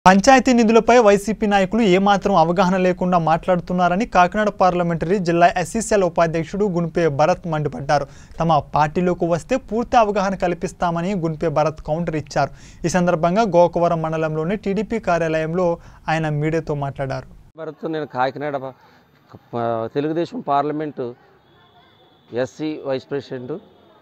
panchayat నిధులపై YCP నాయకులు ఏమాత్రం అవగాహన లేకుండా మాట్లాడుతున్నారని కాకినాడ పార్లమెంటరీ జిల్లా ఎస్సీసీఎల్ ఉపాధ్యక్షుడు గున్పే భరత్ మండిపడ్డారు తమ పార్టీలోకి వస్తే పూర్తి అవగాహన కల్పిస్తామని గున్పే భరత్ కౌంటర్ ఇచ్చారు ఈ సందర్భంగా గోకవరం మండలంలోని టీడీపీ కార్యాలయంలో ఆయన మీడియాతో మాట్లాడారు భరత్ నేను కాకినాడ ప- ప- Telugu Desam parliament SC vice president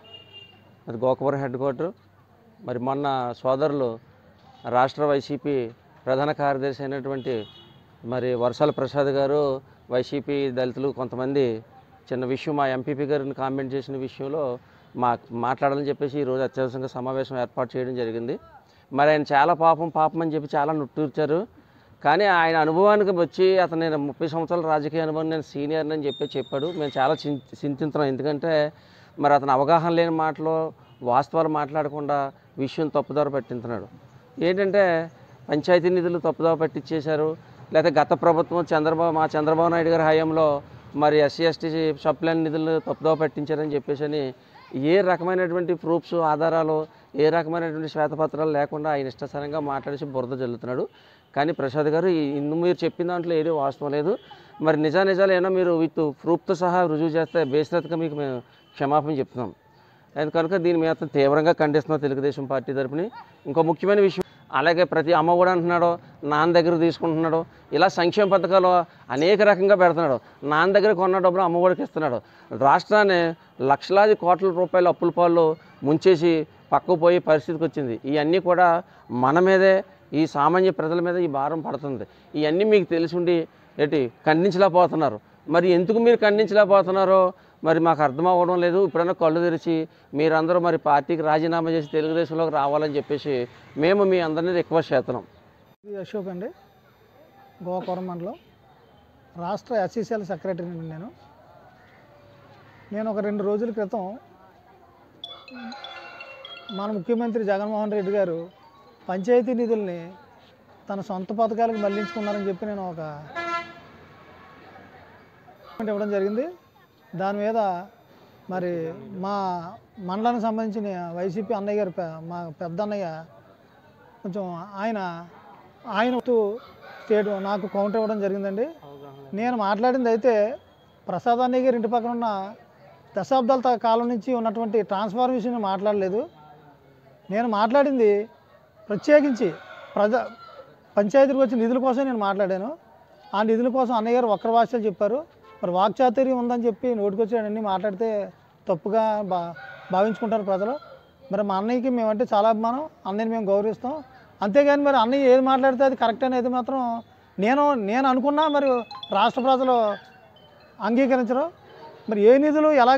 అది గోకవరం హెడ్ క్వార్టర్ మరి మొన్న సోదరులు రాష్ట్ర వైసీపీ ప్రధాన కార్యదర్శి అయినటువంటి మరి వర్షాల ప్రసాద్ గారు వైసీపీ దళితులు కొంతమంది చిన్న విషయం మా ఎంపీపీ గారిని కామెంట్ చేసిన విషయంలో మా మాట్లాడాలని చెప్పేసి ఈరోజు అత్యవసరంగా సమావేశం ఏర్పాటు చేయడం జరిగింది మరి ఆయన చాలా పాపం పాపం అని చెప్పి చాలా నుట్టూర్చారు కానీ ఆయన అనుభవానికి వచ్చి అతను నేను ముప్పై సంవత్సరాల రాజకీయ అనుభవం నేను సీనియర్ అని చెప్పి చెప్పాడు మేము చాలా చిం- చింతిస్తున్నాం ఎందుకంటే మరి అతను అవగాహన లేని మాటలు వాస్తవాలు మాట్లాడకుండా విషయం తప్పుదారి పట్టించున్నాడు ఏంటంటే పంచాయతీ నిధులు తప్పుదావ పట్టించేశారు లేకపోతే గత ప్రభుత్వం చంద్రబాబు మా చంద్రబాబు నాయుడు గారి హయాంలో మరి ఎస్సీ ఎస్టీ సప్లైన్ నిధులు తప్పుదావ పట్టించారని చెప్పేసి అని ఏ రకమైనటువంటి ప్రూఫ్స్ ఆధారాలు ఏ రకమైనటువంటి శ్వేతపత్రాలు లేకుండా ఆయన ఇష్టసరంగా మాట్లాడేసి బురద జల్లుతున్నాడు కానీ ప్రసాద్ గారు ఈ- ఇన్ని మీరు చెప్పిన దాంట్లో ఏదో వాస్తవం లేదు మరి నిజా నిజాలు ఏమో మీరు విత్ ప్రూఫ్తో సహా రుజువు చేస్తే బేసినట్టుగా మీకు మేము క్షమాపణ చెప్తున్నాం అది కనుక దీని మీద తీవ్రంగా ఖండిస్తున్నాం తెలుగుదేశం పార్టీ తరపుని ఇంకో ముఖ్యమైన విషయం అలాగే ప్రతి అమ్మ కూడా అంటున్నాడు నాన్న దగ్గర తీసుకుంటున్నాడు ఇలా సంక్షేమ పథకాలు అనేక రకంగా పెడుతున్నాడు నాన్న దగ్గర కొన్న డబ్బులు అమ్మఒడికి ఇస్తున్నాడు రాష్ట్రాన్ని లక్షలాది కోట్ల రూపాయల అప్పుల పాలు ముంచేసి పక్కకు పోయే పరిస్థితికి వచ్చింది ఇవన్నీ కూడా మన మీదే ఈ సామాన్య ప్రజల మీద ఈ భారం పడుతుంది ఇవన్నీ మీకు తెలిసిండి ఏంటి ఖండించలేకపోతున్నారు మరి ఎందుకు మీరు ఖండించలేకపోతున్నారో మరి మాకు అర్థం అవ్వడం లేదు ఇప్పుడైనా కళ్ళు తెరిచి మీరందరూ మరి పార్టీకి రాజీనామా చేసి తెలుగుదేశంలోకి రావాలని చెప్పేసి మేము మీ అందరినీ రిక్వెస్ట్ చేస్తున్నాం ఇది అశోక్ అండి గోకవరం మండలం రాష్ట్ర ఎస్సీసీఎల్ సెక్రటరీని నేను నేను ఒక రెండు రోజుల క్రితం మన ముఖ్యమంత్రి జగన్మోహన్ రెడ్డి గారు పంచాయతీ నిధుల్ని తన సొంత పథకాలకు మళ్లించుకున్నారని చెప్పి నేను ఒక కామెంట్ ఇవ్వడం జరిగింది దాని మీద మరి మా మండలానికి సంబంధించిన వైసీపీ అన్నయ్య గారు పె- మా పెద్ద అన్నయ్య కొంచెం ఆయన ఆయన స్టేట్ నాకు కౌంటర్ ఇవ్వడం జరిగిందండి నేను మాట్లాడింది అయితే ప్రసాద్ అన్నయ్య గారి ఇంటి పక్కన ఉన్న దశాబ్దాల త- కాలం నుంచి ఉన్నటువంటి ట్రాన్స్ఫార్మేషన్ మాట్లాడలేదు నేను మాట్లాడింది ప్రత్యేకించి ప్రజా పంచాయతీలకు వచ్చే నిధుల కోసం నేను మాట్లాడాను ఆ నిధుల కోసం అన్నయ్య గారు ఒక్కరి భాషలు చెప్పారు మరి వాక్చాతుర్యం ఉందని చెప్పి నోటికొచ్చాడన్నీ మాట్లాడితే తప్పుగా బా భావించుకుంటారు ప్రజలు మరి మా అన్నయ్యకి మేమంటే చాలా అభిమానం అన్నయ్యని మేము గౌరవిస్తాం అంతేగాని మరి అన్నయ్య ఏది మాట్లాడితే అది కరెక్ట్ అనేది మాత్రం నేను నేను అనుకున్నా మరి రాష్ట్ర ప్రజలు అంగీకరించరు మరి ఏ నిధులు ఎలా